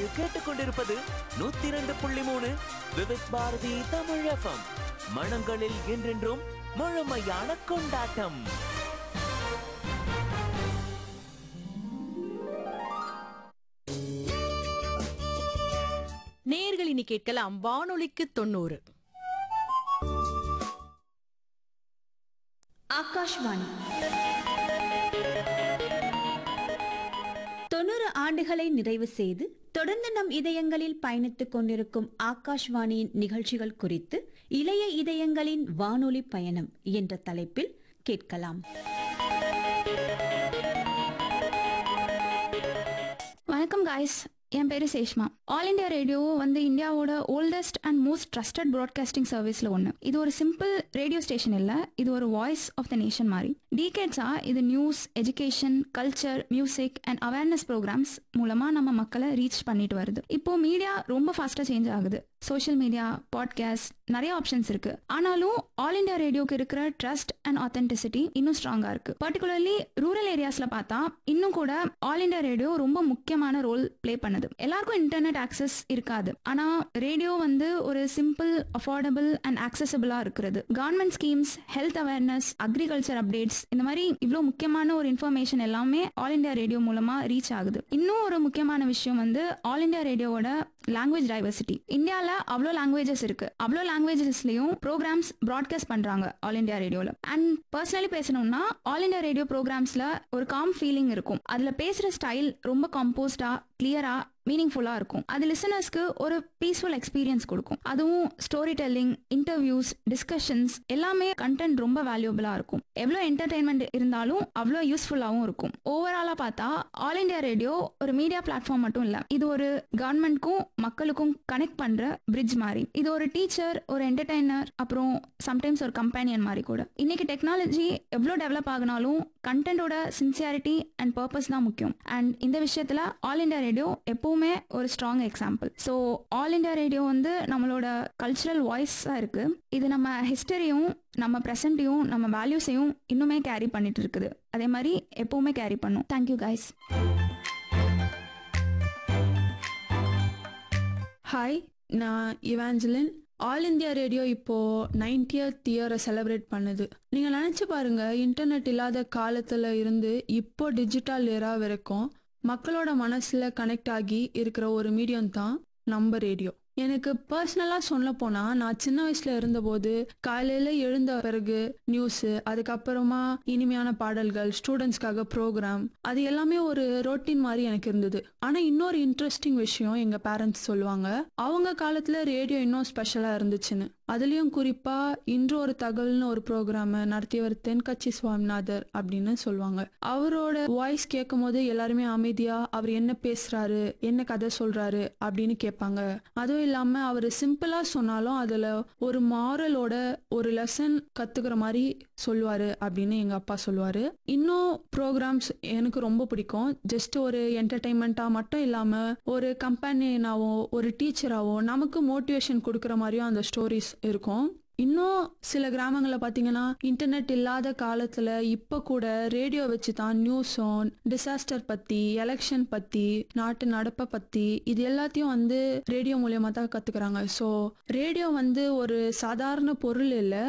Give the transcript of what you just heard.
நீங்கள் கேட்டுக்கொண்டிருப்பது நூத்தி இரண்டு புள்ளி மூணு விவித் பாரதி தமிழ் எஃப்எம் மனங்களில் என்றென்றும் முழுமையான கொண்டாட்டம் நேர்கள் இனி கேட்கலாம் வானொலிக்கு தொண்ணூறு ஆகாஷ்வாணி தொண்ணூறு ஆண்டுகளை நிறைவு செய்து தொடர்ந்து நம் இதயங்களில் பயணித்துக் கொண்டிருக்கும் ஆகாஷ்வாணியின் நிகழ்ச்சிகள் குறித்து இளைய இதயங்களின் வானொலி பயணம் என்ற தலைப்பில் கேட்கலாம் வணக்கம் காய்ஸ் என் பேரு சேஷ்மா ஆல் இந்தியா ரேடியோ வந்து இந்தியாவோட oldest and most trusted broadcasting சர்வீஸ்ல ஒன்று இது ஒரு சிம்பிள் ரேடியோ ஸ்டேஷன் இல்ல இது ஒரு வாய்ஸ் ஆஃப் த நேஷன் மாதிரி டீகேட்ஸா இது news education culture music and awareness programs மூலமா நம்ம மக்களை ரீச் பண்ணிட்டு வருது இப்போ மீடியா ரொம்ப ஃபாஸ்டா சேஞ்ச் ஆகுது சோஷியல் மீடியா பாட்காஸ்ட் நிறைய ஆப்ஷன்ஸ் இருக்கு ஆனாலும் ஆல் இந்தியா ரேடியோக்கு இருக்கிற ட்ரஸ்ட் அண்ட் ஆத்தென்டிசிட்டி இன்னும் ஸ்ட்ராங்கா இருக்கு பர்டிகுலர்லி ரூரல் ஏரியாஸ்ல பார்த்தா இன்னும் கூட ஆல் இந்தியா ரேடியோ ரொம்ப முக்கியமான ரோல் ப்ளே பண்ணுது எல்லாருக்கும் இன்டர்நெட் ஆக்சஸ் இருக்காது ஆனா ரேடியோ வந்து ஒரு சிம்பிள் அஃபோர்டபுள் அண்ட் ஆக்சசபிளா இருக்கிறது government schemes health awareness agriculture updates இந்த மாதிரி இவ்வளோ முக்கியமான ஒரு இன்ஃபர்மேஷன் எல்லாமே ஆல் இந்தியா ரேடியோ மூலமா ரீச் ஆகுது இன்னும் ஒரு முக்கியமான விஷயம் வந்து ஆல் இந்தியா ரேடியோவோட லாங்குவேஜ் டைவர்சிட்டி இந்தியாவில் அவ்வளோ லாங்குவேஜஸ் இருக்கு அவ்வளோ லாங்குவேஜஸ்லயும் ப்ரோக்ராம்ஸ் ப்ராட்காஸ்ட் பண்றாங்க ஆல் இந்தியா ரேடியோல அண்ட் பர்சனலி பேசணும்னா ஆல் இந்தியா ரேடியோ ப்ரோக்ராம்ஸ்ல ஒரு காம் ஃபீலிங் இருக்கும் அதுல பேசுற ஸ்டைல் ரொம்ப கம்போஸ்டா கிளியரா மீனிங்ஃபுல்லா இருக்கும் அது லிசனர்ஸ்க்கு ஒரு பீஸ்ஃபுல் எக்ஸ்பீரியன்ஸ் கொடுக்கும் அதுவும் ஸ்டோரி டெல்லிங் இன்டர்வியூஸ் டிஸ்கஷன்ஸ் எல்லாமே கண்டென்ட் ரொம்ப வேல்யூபிளா இருக்கும் எவ்வளோ என்டர்டைன்மெண்ட் இருந்தாலும் அவ்வளோ யூஸ்ஃபுல்லாகவும் இருக்கும் ஓவராலா பார்த்தா ஆல் இந்தியா ரேடியோ ஒரு மீடியா பிளாட்ஃபார்ம் மட்டும் இல்ல இது ஒரு கவர்மெண்ட்க்கும் மக்களுக்கும் கனெக்ட் பண்ற பிரிட்ஜ் மாதிரி இது ஒரு டீச்சர் ஒரு என்டர்டைனர் அப்புறம் சம்டைம்ஸ் ஒரு கம்பேனியன் மாதிரி கூட இன்னைக்கு டெக்னாலஜி எவ்வளோ டெவலப் ஆகினாலும் கண்டென்ட்டோட சின்சியாரிட்டி அண்ட் பர்பஸ் தான் முக்கியம் அண்ட் இந்த விஷயத்துல ஆல் இந்தியா ரேடியோ எப்பவுமே ஒரு strong example so all India radio வந்து நம்மளோட கல்ச்சுரல் வாய்ஸாக இருக்கு இது நம்ம ஹிஸ்டரியும் நம்ம ப்ரெசண்ட்டையும் நம்ம வேல்யூஸையும் இன்னுமே கேரி பண்ணிட்டு இருக்குது அதே மாதிரி எப்பவுமே கேரி பண்ணும் தேங்க்யூ கைஸ் ஹாய் நான் இவாஞ்சலின் ஆல் இந்தியா ரேடியோ இப்போ நைன்டியத் இயரை செலிப்ரேட் பண்ணுது நீங்க நினைச்சு பாருங்க இன்டர்நெட் இல்லாத காலத்துல இருந்து இப்போ டிஜிட்டல் ஏரா வரைக்கும் மக்களோட மனசுல கனெக்ட் ஆகி இருக்கிற ஒரு மீடியம் தான் நம்ம ரேடியோ எனக்கு பர்சனலாக சொல்ல போனா நான் சின்ன வயசுல இருந்தபோது காலையில எழுந்த பிறகு நியூஸ் அதுக்கப்புறமா இனிமையான பாடல்கள் ஸ்டூடெண்ட்ஸ்க்காக ப்ரோக்ராம் அது எல்லாமே ஒரு ரொட்டீன் மாதிரி எனக்கு இருந்தது ஆனா இன்னொரு இன்ட்ரெஸ்டிங் விஷயம் எங்க பேரண்ட்ஸ் சொல்லுவாங்க அவங்க காலத்துல ரேடியோ இன்னும் ஸ்பெஷலா இருந்துச்சுன்னு அதுலயும் குறிப்பா இன்று ஒரு தகவல்னு ஒரு ப்ரோக்ராம் நடத்தியவர் தென்கட்சி சுவாமிநாதர் அப்படின்னு சொல்லுவாங்க அவரோட வாய்ஸ் கேட்கும் போது எல்லாருமே அமைதியா அவர் என்ன பேசுறாரு என்ன கதை சொல்றாரு அப்படின்னு கேட்பாங்க அதுவும் இல்லாம அவர் சிம்பிளா சொன்னாலும் அதுல ஒரு மாரலோட ஒரு லெசன் கத்துக்கிற மாதிரி சொல்லுவாரு அப்படின்னு எங்க அப்பா சொல்லுவாரு இன்னும் ப்ரோக்ராம்ஸ் எனக்கு ரொம்ப பிடிக்கும் ஜஸ்ட் ஒரு என்டர்டைன்மெண்ட்டா மட்டும் இல்லாம ஒரு கம்பெனியனாவோ ஒரு டீச்சராவோ நமக்கு மோட்டிவேஷன் கொடுக்குற மாதிரியும் அந்த ஸ்டோரிஸ் இருக்கும் இன்னும் சில கிராமங்களில் பார்த்தீங்கன்னா இன்டர்நெட் இல்லாத காலத்தில் இப்போ கூட ரேடியோ வச்சு தான் நியூஸும் டிசாஸ்டர் பற்றி எலெக்ஷன் பற்றி நாட்டு நடப்பை பற்றி இது எல்லாத்தையும் வந்து ரேடியோ மூலியமாக தான் கற்றுக்குறாங்க ஸோ ரேடியோ வந்து ஒரு சாதாரண பொருள் இல்லை